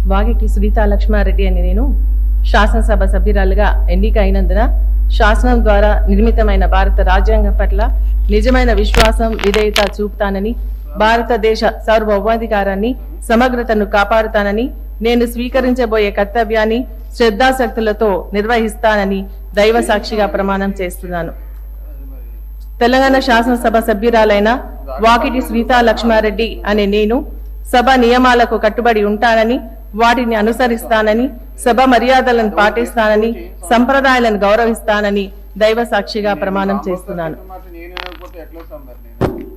వాగిటి సునీతా లక్ష్మారెడ్డి అని నేను శాసనసభ సభ్యురాలుగా ఎన్నిక అయినందున శాసనం ద్వారా నిర్మితమైన భారత రాజ్యాంగం పట్ల నిజమైన విశ్వాసం విధేయత చూపుతానని భారతదేశ సార్వభౌమాధికారాన్ని సమగ్రతను కాపాడుతానని నేను స్వీకరించబోయే కర్తవ్యాన్ని శ్రద్ధాశక్తులతో నిర్వహిస్తానని దైవ సాక్షిగా ప్రమాణం చేస్తున్నాను తెలంగాణ శాసనసభ సభ్యురాలైన వాకిటి శ్రీతా లక్ష్మారెడ్డి అనే నేను సభ నియమాలకు కట్టుబడి ఉంటానని వాటిని అనుసరిస్తానని సభ మర్యాదలను పాటిస్తానని సంప్రదాయాలను గౌరవిస్తానని దైవ సాక్షిగా ప్రమాణం చేస్తున్నాను మాట నేను వినకపోతే ఎట్లా వస్తాం మరి